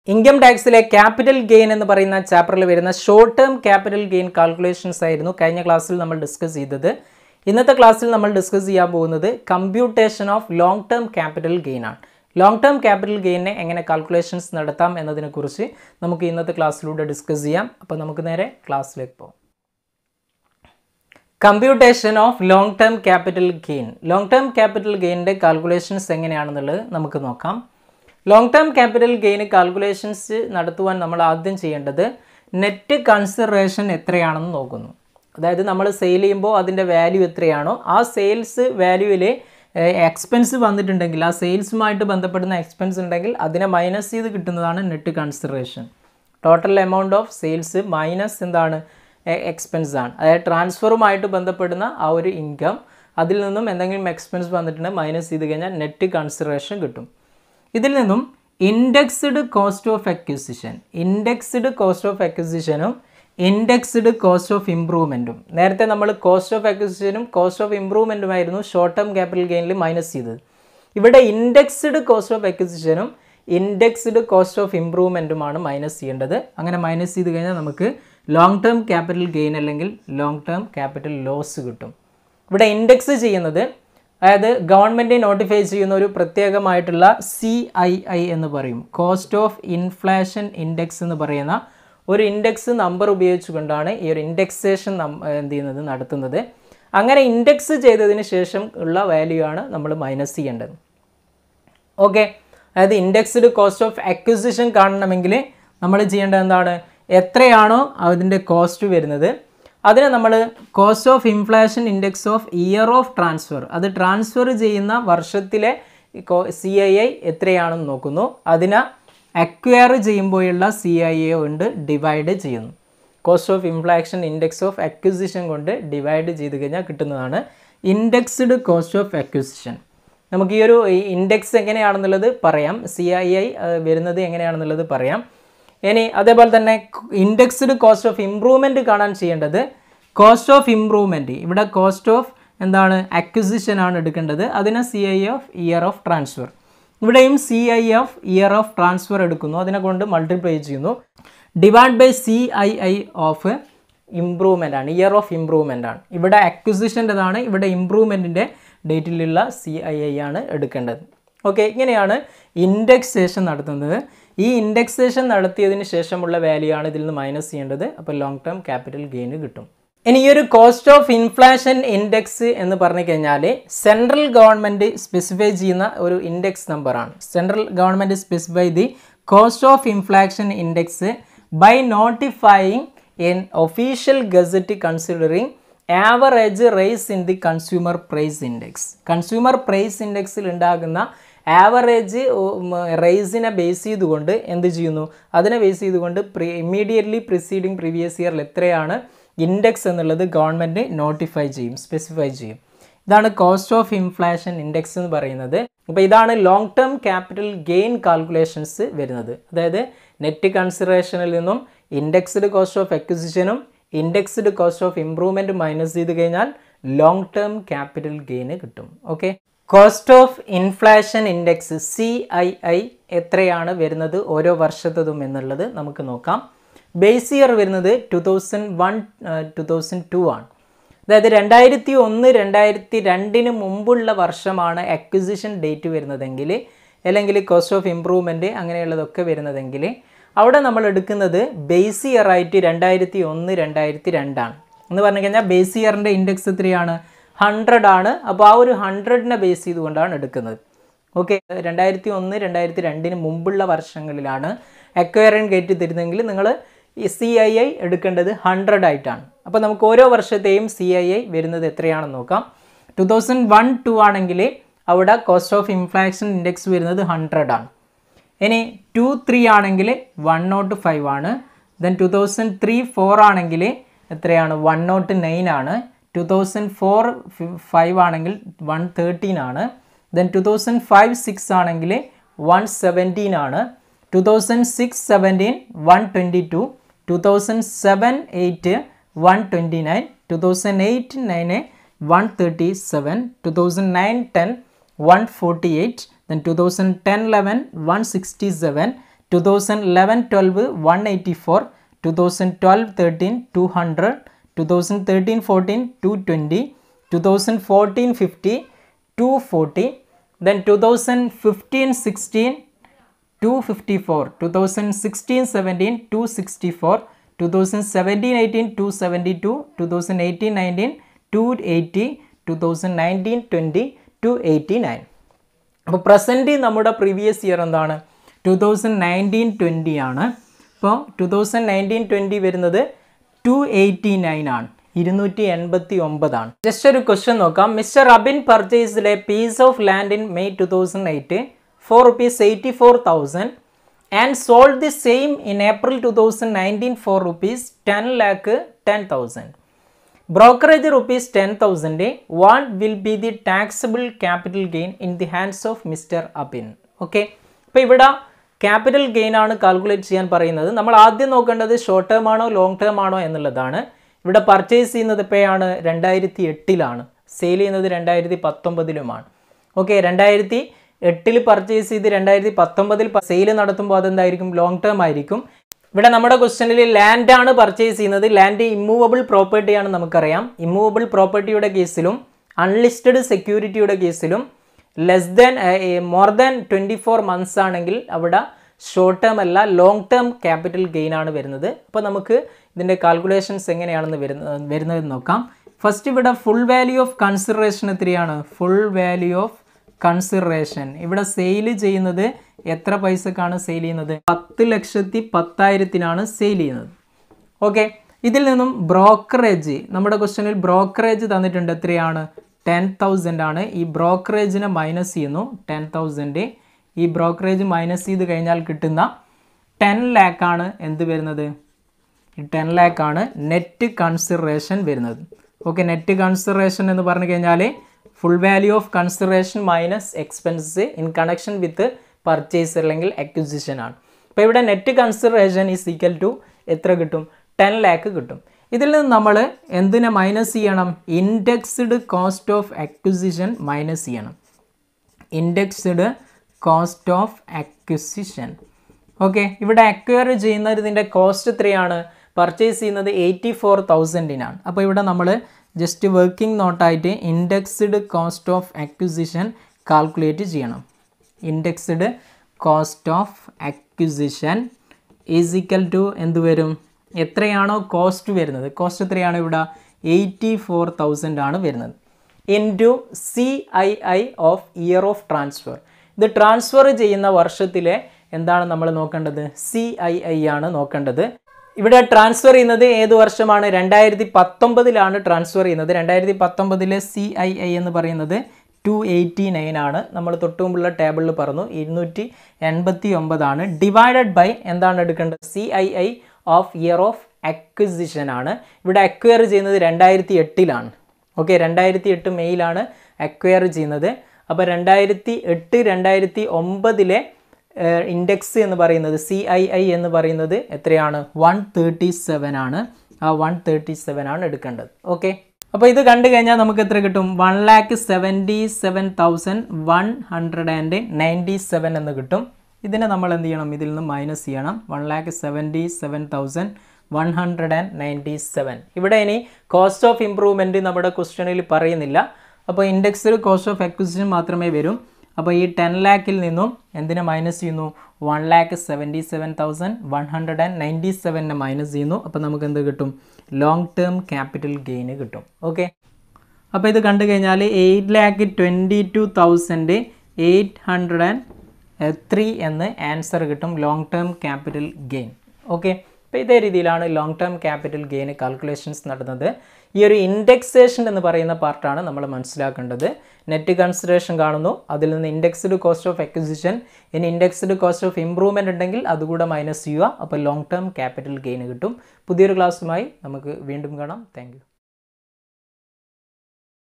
income ടാക്സിലെ capital gain എന്ന് പറയുന്ന ചാപ്റ്ററിൽ വരുന്ന short term capital gain calculations ആയിരുന്നു കഴിഞ്ഞ ക്ലാസ്സിൽ നമ്മൾ ഡിസ്കസ് ചെയ്തത് ഇന്നത്തെ ക്ലാസ്സിൽ നമ്മൾ ഡിസ്കസ് ചെയ്യാൻ പോകുന്നത് computation of long term capital gain ആണ് ലോങ് ടേം ക്യാപിറ്റൽ ഗെയിനെ എങ്ങനെ കാൽക്കുലേഷൻസ് നടത്താം എന്നതിനെക്കുറിച്ച് നമുക്ക് ഇന്നത്തെ ക്ലാസ്സിലൂടെ ഡിസ്കസ് ചെയ്യാം അപ്പോൾ നമുക്ക് നേരെ ക്ലാസ്സിലേക്ക് പോകാം computation of long term capital gain long term capital ഗെയിനിൻ്റെ കാൽക്കുലേഷൻസ് എങ്ങനെയാണെന്നുള്ളത് നമുക്ക് നോക്കാം long term capital gain calculations നടത്തുവാൻ നമ്മൾ ആദ്യം ചെയ്യേണ്ടത് നെറ്റ് കൺസിഡറേഷൻ എത്രയാണെന്ന് നോക്കുന്നു അതായത് നമ്മൾ സെയിൽ ചെയ്യുമ്പോൾ അതിൻ്റെ വാല്യൂ എത്രയാണോ ആ സെയിൽസ് വാല്യൂവിൽ എക്സ്പെൻസ് വന്നിട്ടുണ്ടെങ്കിൽ ആ സെയിൽസുമായിട്ട് ബന്ധപ്പെടുന്ന എക്സ്പെൻസ് ഉണ്ടെങ്കിൽ അതിനെ മൈനസ് ചെയ്ത് കിട്ടുന്നതാണ് net consideration total amount of sales minus എന്താണ് എക്സ്പെൻസ് ആണ് അതായത് ട്രാൻസ്ഫറുമായിട്ട് ബന്ധപ്പെടുന്ന ആ ഒരു ഇൻകം അതിൽ നിന്നും എന്തെങ്കിലും എക്സ്പെൻസ് വന്നിട്ടുണ്ടെങ്കിൽ മൈനസ് ചെയ്ത് കഴിഞ്ഞാൽ നെറ്റ് കൺസിഡറേഷൻ കിട്ടും ഇതിൽ നിന്നും indexed cost of acquisition indexed cost of അക്വിസിഷനും ഇൻഡെക്സ്ഡ് കോസ്റ്റ് ഓഫ് ഇംപ്രൂവ്മെൻറ്റും നേരത്തെ നമ്മൾ കോസ്റ്റ് ഓഫ് അക്വിസിഷനും കോസ്റ്റ് ഓഫ് ഇംപ്രൂവ്മെൻറ്റുമായിരുന്നു ഷോർട്ട് ടേം ക്യാപിറ്റൽ ഗെയിനിൽ മൈനസ് ചെയ്തത് ഇവിടെ ഇൻഡെക്സ്ഡ് കോസ്റ്റ് ഓഫ് അക്വിസിഷനും ഇൻഡെക്സ്ഡ് കോസ്റ്റ് ഓഫ് ഇംപ്രൂവ്മെൻറ്റുമാണ് മൈനസ് ചെയ്യേണ്ടത് അങ്ങനെ മൈനസ് ചെയ്ത് കഴിഞ്ഞാൽ നമുക്ക് ലോങ് ടേം ക്യാപിറ്റൽ ഗെയിൻ അല്ലെങ്കിൽ ലോങ് ടേം ക്യാപിറ്റൽ ലോസ് കിട്ടും ഇവിടെ ഇൻഡെക്സ് ചെയ്യുന്നത് അതായത് ഗവൺമെൻറ് നോട്ടിഫൈ ചെയ്യുന്ന ഒരു പ്രത്യേകമായിട്ടുള്ള സി ഐ ഐ എന്ന് പറയും കോസ്റ്റ് ഓഫ് ഇൻഫ്ലേഷൻ ഇൻഡെക്സ് എന്ന് പറയുന്ന ഒരു ഇൻഡെക്സ് നമ്പർ ഉപയോഗിച്ചുകൊണ്ടാണ് ഈ ഒരു ഇൻഡെക്സേഷൻ എന്ത് ചെയ്യുന്നത് നടത്തുന്നത് അങ്ങനെ ഇൻഡെക്സ് ചെയ്തതിന് ശേഷം ഉള്ള വാല്യൂ ആണ് നമ്മൾ മൈനസ് ചെയ്യേണ്ടത് ഓക്കെ അതായത് ഇൻഡെക്സ്ഡ് കോസ്റ്റ് ഓഫ് അക്വിസിഷൻ കാണണമെങ്കിൽ നമ്മൾ ചെയ്യേണ്ടത് എന്താണ് എത്രയാണോ അതിൻ്റെ കോസ്റ്റ് വരുന്നത് അതിനെ നമ്മൾ cost of inflation index of year of transfer അത് ട്രാൻസ്ഫർ ചെയ്യുന്ന വർഷത്തിലെ സി ഐ ഐ എത്രയാണെന്ന് നോക്കുന്നു അതിനെ അക്വയർ ചെയ്യുമ്പോഴുള്ള സി ഐ എ കൊണ്ട് ഡിവൈഡ് ചെയ്യുന്നു cost of inflation index of acquisition കൊണ്ട് ഡിവൈഡ് ചെയ്ത് കഴിഞ്ഞാൽ കിട്ടുന്നതാണ് ഇൻഡെക്സ്ഡ് കോസ്റ്റ് ഓഫ് അക്വിസിഷൻ നമുക്ക് ഈ ഒരു ഇൻഡെക്സ് എങ്ങനെയാണെന്നുള്ളത് പറയാം സി ഐ ഐ വരുന്നത് എങ്ങനെയാണെന്നുള്ളത് പറയാം ഇനി അതേപോലെ തന്നെ ഇൻഡെക്സ്ഡ് കോസ്റ്റ് ഓഫ് ഇമ്പ്രൂവ്മെൻറ്റ് കാണാൻ ചെയ്യേണ്ടത് കോസ്റ്റ് ഓഫ് ഇമ്പ്രൂവ്മെൻറ്റ് ഇവിടെ കോസ്റ്റ് ഓഫ് എന്താണ് അക്വിസിഷൻ ആണ് എടുക്കേണ്ടത് അതിനെ C I of year of transfer ഇവിടെയും C I of year of transfer എടുക്കുന്നു അതിനെ കൊണ്ട് മൾട്ടിപ്ലൈ ചെയ്യുന്നു divide by C I I of improvement ആണ് ഇയർ ഓഫ് ഇമ്പ്രൂവ്മെൻ്റ് ആണ് ഇവിടെ അക്വിസിഷൻ്റെതാണ് ഇവിടെ ഇമ്പ്രൂവ്മെൻറ്റിൻ്റെ ഡേറ്റിലുള്ള സി ഐ ഐ ആണ് എടുക്കേണ്ടത് ഓക്കെ ഇങ്ങനെയാണ് ഇൻഡെക്സേഷൻ നടത്തുന്നത് ഈ ഇൻഡെക്സേഷൻ നടത്തിയതിന് ശേഷമുള്ള വാല്യൂ ആണ് ഇതിൽ നിന്ന് മൈനസ് ചെയ്യേണ്ടത് അപ്പോൾ ലോങ് ടേം ക്യാപിറ്റൽ ഗെയിന് കിട്ടും ഇനി ഈ ഒരു കോസ്റ്റ് ഓഫ് ഇൻഫ്ലേഷൻ ഇൻഡെക്സ് എന്ന് പറഞ്ഞു കഴിഞ്ഞാൽ സെൻട്രൽ ഗവൺമെൻറ് സ്പെസിഫൈ ചെയ്യുന്ന ഒരു ഇൻഡെക്സ് നമ്പറാണ് central government specify the cost of inflation index by notifying an official gazette considering average rise in the consumer price index consumer price ഇൻഡെക്സിൽ ഉണ്ടാകുന്ന average റേസിനെ base ചെയ്തുകൊണ്ട് എന്ത് ചെയ്യുന്നു അതിനെ ബേസ് ചെയ്തുകൊണ്ട് പ്രീ ഇമ്മീഡിയറ്റ്ലി പ്രിസീഡിങ് പ്രീവിയസ് ഇയറിൽ എത്രയാണ് ഇൻഡെക്സ് എന്നുള്ളത് ഗവൺമെൻറ് നോട്ടിഫൈ ചെയ്യും സ്പെസിഫൈ ചെയ്യും ഇതാണ് കോസ്റ്റ് ഓഫ് ഇൻഫ്ലേഷൻ ഇൻഡെക്സ് എന്ന് പറയുന്നത് അപ്പോൾ ഇതാണ് long term capital gain calculations വരുന്നത് അതായത് നെറ്റ് കൺസിഡറേഷനിൽ നിന്നും ഇൻഡെക്സ്ഡ് കോസ്റ്റ് ഓഫ് അക്വിസിഷനും indexed cost of improvement minus ചെയ്ത് കഴിഞ്ഞാൽ ലോങ് ടേം ക്യാപിറ്റൽ ഗെയിന് കിട്ടും okay cost of inflation index C I I എത്രയാണ് വരുന്നത് ഓരോ വർഷത്തതും എന്നുള്ളത് നമുക്ക് നോക്കാം ബേസ് ഇയർ വരുന്നത് two thousand one two thousand two ആണ് അതായത് രണ്ടായിരത്തി ഒന്ന് രണ്ടായിരത്തി രണ്ടിന് മുമ്പുള്ള വർഷമാണ് അക്വിസിഷൻ ഡേറ്റ് വരുന്നതെങ്കിൽ അല്ലെങ്കിൽ കോസ്റ്റ് ഓഫ് ഇമ്പ്രൂവ്മെൻറ്റ് അങ്ങനെയുള്ളതൊക്കെ വരുന്നതെങ്കിൽ അവിടെ നമ്മൾ എടുക്കുന്നത് ബേസ് ഇയർ ആയിട്ട് രണ്ടായിരത്തി ഒന്ന് രണ്ടായിരത്തി രണ്ടാണ് എന്ന് പറഞ്ഞു കഴിഞ്ഞാൽ ബേസ് ഇയറിൻ്റെ ഇൻഡെക്സ് എത്രയാണ് ഹൺഡ്രഡ് ആണ് അപ്പോൾ ആ ഒരു ഹൺഡ്രഡിനെ ബേസ് ചെയ്തുകൊണ്ടാണ് എടുക്കുന്നത് ഓക്കെ രണ്ടായിരത്തി ഒന്ന് രണ്ടായിരത്തി രണ്ടിന് മുമ്പുള്ള വർഷങ്ങളിലാണ് അക്വയറിൻ ഗേറ്റ് തരുന്നതെങ്കിൽ നിങ്ങൾ സി ഐ ഐ എടുക്കേണ്ടത് ഹൺഡ്രഡ് ആയിട്ടാണ് അപ്പോൾ നമുക്ക് ഓരോ വർഷത്തെയും സി ഐ ഐ വരുന്നത് എത്രയാണെന്ന് നോക്കാം ടു തൗസൻഡ് വൺ ടു ആണെങ്കിൽ അവിടെ കോസ്റ്റ് ഓഫ് ഇൻഫ്ലേഷൻ ഇൻഡെക്സ് വരുന്നത് ഹൺഡ്രഡ് ആണ് ഇനി ടു ത്രീ ആണെങ്കിൽ വൺ നോട്ട് ഫൈവ് ആണ് then two thousand three four ആണെങ്കിൽ എത്രയാണ് വൺ നോട്ട് നയൻ ആണ് ടു തൗസൻഡ് ഫോർ ഫൈവ് ആണെങ്കിൽ വൺ തേർട്ടീൻ ആണ് then two thousand five six ആണെങ്കിൽ വൺ സെവൻറ്റീൻ ആണ് two thousand six seventeen one twenty two two thousand seven eight one twenty nine two thousand eight nine one thirty seven two thousand nine ten one forty eight then two thousand ten eleven one sixty seven two thousand eleven twelve one eighty four two thousand twelve thirteen two hundred two thousand thirteen fourteen two twenty two thousand fourteen fifty two forty then two thousand fifteen sixteen two fifty four two thousand sixteen seventeen two sixty four two thousand seventeen eighteen two seventy two two thousand eighteen nineteen two eighty two thousand nineteen twenty two eighty nine അപ്പോൾ present നമ്മുടെ previous year എന്താണ് two thousand nineteen twenty ആണ് അപ്പോൾ two thousand nineteen twenty വരുന്നത് two eighty nine ആണ് ഇരുന്നൂറ്റി എൺപത്തി ഒമ്പതാണ് ജസ്റ്റ് ഒരു ക്വസ്റ്റ്യൻ നോക്കാം മിസ്റ്റർ അബിൻ പർച്ചേസിലെ piece of land in May two thousand eight four rupees eighty four thousand and sold the same in April two thousand nineteen four rupees ten lakh ten thousand brokerage rupees ten thousand what will be the taxable capital gain in the hands of mister Abin okay അപ്പോൾ ഇവിടെ capital gain ആണ് calculate ചെയ്യാൻ പറയുന്നത് നമ്മൾ ആദ്യം നോക്കേണ്ടത് short term ആണോ long term ആണോ എന്നുള്ളതാണ് ഇവിടെ പർച്ചേസ് ചെയ്യുന്നത് എപ്പോഴാണ് രണ്ടായിരത്തി എട്ടിലാണ് സെയിൽ ചെയ്യുന്നത് രണ്ടായിരത്തി പത്തൊമ്പതിലുമാണ് ഓക്കെ രണ്ടായിരത്തി എട്ടിൽ പർച്ചേസ് ചെയ്ത് രണ്ടായിരത്തി പത്തൊമ്പതിൽ സെയിൽ നടത്തുമ്പോൾ അതെന്തായിരിക്കും ലോങ് ടേം ആയിരിക്കും ഇവിടെ നമ്മുടെ ക്വസ്റ്റനിൽ ലാൻഡ് ആണ് പർച്ചേസ് ചെയ്യുന്നത് ലാൻഡ് ഇമ്മൂവബിൾ പ്രോപ്പർട്ടിയാണ് നമുക്കറിയാം ഇമ്മൂവബിൾ പ്രോപ്പർട്ടിയുടെ കേസിലും അൺലിസ്റ്റഡ് സെക്യൂരിറ്റിയുടെ കേസിലും less than more than twenty four months ആണെങ്കിൽ അവിടെ ഷോർട്ട് ടേം അല്ല ലോങ് ടേം ക്യാപിറ്റൽ ഗെയിൻ ആണ് വരുന്നത് അപ്പോൾ നമുക്ക് ഇതിൻ്റെ കാൽക്കുലേഷൻസ് എങ്ങനെയാണെന്ന് വരുന്നത് വരുന്നതെന്ന് നോക്കാം ഫസ്റ്റ് ഇവിടെ ഫുൾ വാല്യൂ ഓഫ് കൺസിഡറേഷൻ എത്രയാണ് ഫുൾ വാല്യൂ ഓഫ് കൺസിഡറേഷൻ ഇവിടെ സെയിൽ ചെയ്യുന്നത് എത്ര പൈസക്കാണ് സെയിൽ ചെയ്യുന്നത് പത്ത് ലക്ഷത്തി പത്തായിരത്തിനാണ് സെയിൽ ചെയ്യുന്നത് ഓക്കെ ഇതിൽ നിന്നും ബ്രോക്കറേജ് നമ്മുടെ ക്വസ്റ്റനിൽ ബ്രോക്കറേജ് തന്നിട്ടുണ്ട് എത്രയാണ് ടെൻ തൗസൻഡ് ആണ് ഈ ബ്രോക്കറേജിനെ മൈനസ് ചെയ്യുന്നു ടെൻ തൗസൻഡ് ഈ ബ്രോക്കറേജ് മൈനസ് ചെയ്ത് കഴിഞ്ഞാൽ കിട്ടുന്ന ടെൻ ലാക്കാണ് എന്ത് വരുന്നത് ഈ ടെൻ ലാക്കാണ് നെറ്റ് കൺസിഡറേഷൻ വരുന്നത് ഓക്കെ നെറ്റ് കൺസിഡറേഷൻ എന്ന് പറഞ്ഞു കഴിഞ്ഞാൽ full value of consideration minus expenses in connection with purchase അല്ലെങ്കിൽ അക്വിസിഷൻ ആണ് അപ്പോൾ ഇവിടെ net consideration is equal to എത്ര കിട്ടും ടെൻ ലാക്ക് കിട്ടും ഇതിൽ നിന്ന് നമ്മൾ എന്തിനെ മൈനസ് ചെയ്യണം indexed cost of acquisition minus ചെയ്യണം indexed cost of acquisition okay ഇവിടെ അക്വയർ ചെയ്യുന്നതിൻ്റെ കോസ്റ്റ് എത്രയാണ് പർച്ചേസ് ചെയ്യുന്നത് എയ്റ്റി ഫോർ തൗസൻഡിനാണ് അപ്പോൾ ഇവിടെ നമ്മൾ ജസ്റ്റ് വർക്കിംഗ് നോട്ടായിട്ട് indexed cost of acquisition calculate ചെയ്യണം indexed cost of acquisition is equal to എന്ത് വരും എത്രയാണോ കോസ്റ്റ് വരുന്നത് കോസ്റ്റ് എത്രയാണ് ഇവിടെ എയ്റ്റി ഫോർ തൗസൻഡ് ആണ് വരുന്നത് into C I I of year of transfer ഇത് ട്രാൻസ്ഫർ ചെയ്യുന്ന വർഷത്തിലെ എന്താണ് നമ്മൾ നോക്കേണ്ടത് സി ഐ ഐ ആണ് നോക്കേണ്ടത് ഇവിടെ ട്രാൻസ്ഫർ ചെയ്യുന്നത് ഏത് വർഷമാണ് രണ്ടായിരത്തി പത്തൊമ്പതിലാണ് ട്രാൻസ്ഫർ ചെയ്യുന്നത് രണ്ടായിരത്തി പത്തൊമ്പതിലെ സി ഐ ഐ എന്ന് പറയുന്നത് ടു എയ്റ്റി നയൻ ആണ് നമ്മൾ തൊട്ടുമുമ്പുള്ള ടേബിളിൽ പറഞ്ഞു ഇരുന്നൂറ്റി എൺപത്തി ഒമ്പതാണ് ഡിവൈഡഡ് ബൈ എന്താണ് എടുക്കേണ്ടത് C I I of year of acquisition ആണ് ഇവിടെ അക്വയർ ചെയ്യുന്നത് രണ്ടായിരത്തി എട്ടിലാണ് ഓക്കെ രണ്ടായിരത്തി എട്ട് മെയ്യിലാണ് അക്വയർ ചെയ്യുന്നത് അപ്പോൾ രണ്ടായിരത്തി എട്ട് രണ്ടായിരത്തി ഒമ്പതിലെ ഇൻഡെക്സ് എന്ന് പറയുന്നത് സി ഐ ഐ എന്ന് പറയുന്നത് എത്രയാണ് വൺ തേർട്ടി സെവൻ ആണ് ആ വൺ തേർട്ടി സെവൻ ആണ് എടുക്കേണ്ടത് ഓക്കെ അപ്പോൾ ഇത് കണ്ടു കഴിഞ്ഞാൽ നമുക്ക് എത്ര കിട്ടും one lakh seventy seven thousand one hundred and ninety seven എന്ന് കിട്ടും ഇതിനെ നമ്മൾ എന്ത് ചെയ്യണം ഇതിൽ നിന്ന് മൈനസ് ചെയ്യണം one lakh seventy seven thousand one hundred and ninety seven ഇവിടെ ഇനി കോസ്റ്റ് ഓഫ് ഇമ്പ്രൂവ്മെൻറ്റ് നമ്മുടെ ക്വസ്റ്റ്യനിൽ പറയുന്നില്ല അപ്പോൾ ഇൻഡെക്സ്ഡ് കോസ്റ്റ് ഓഫ് അക്വിസിഷൻ മാത്രമേ വരും അപ്പോൾ ഈ ടെൻ ലാക്കിൽ നിന്നും എന്തിനെ മൈനസ് ചെയ്യുന്നു one lakh seventy seven thousand one hundred and ninety സെവനെ മൈനസ് ചെയ്യുന്നു അപ്പോൾ നമുക്ക് എന്ത് കിട്ടും ലോങ് ടേം ക്യാപിറ്റൽ ഗെയിന് കിട്ടും ഓക്കെ അപ്പോൾ ഇത് കണ്ടു കഴിഞ്ഞാൽ eight lakh twenty two thousand eight hundred and three എന്ന് ആൻസർ കിട്ടും long term capital gain okay അപ്പോൾ ഇതേ രീതിയിലാണ് long term capital gain calculations നടന്നത് ഈ ഒരു ഇൻഡെക്സേഷൻ എന്ന് പറയുന്ന പാർട്ടാണ് നമ്മൾ മനസ്സിലാക്കേണ്ടത് നെറ്റ് കൺസിഡറേഷൻ കാണുന്നു അതിൽ നിന്ന് ഇൻഡെക്സ്ഡ് കോസ്റ്റ് ഓഫ് അക്വിസിഷൻ ഇനി ഇൻഡെക്സ്ഡ് കോസ്റ്റ് ഓഫ് ഇംപ്രൂവ്മെൻറ്റ് ഉണ്ടെങ്കിൽ അതുകൂടെ മൈനസ് ചെയ്യുക അപ്പോൾ ലോങ് ടേം ക്യാപിറ്റൽ ഗെയിൻ കിട്ടും പുതിയൊരു ക്ലാസ്സുമായി നമുക്ക് വീണ്ടും കാണാം താങ്ക്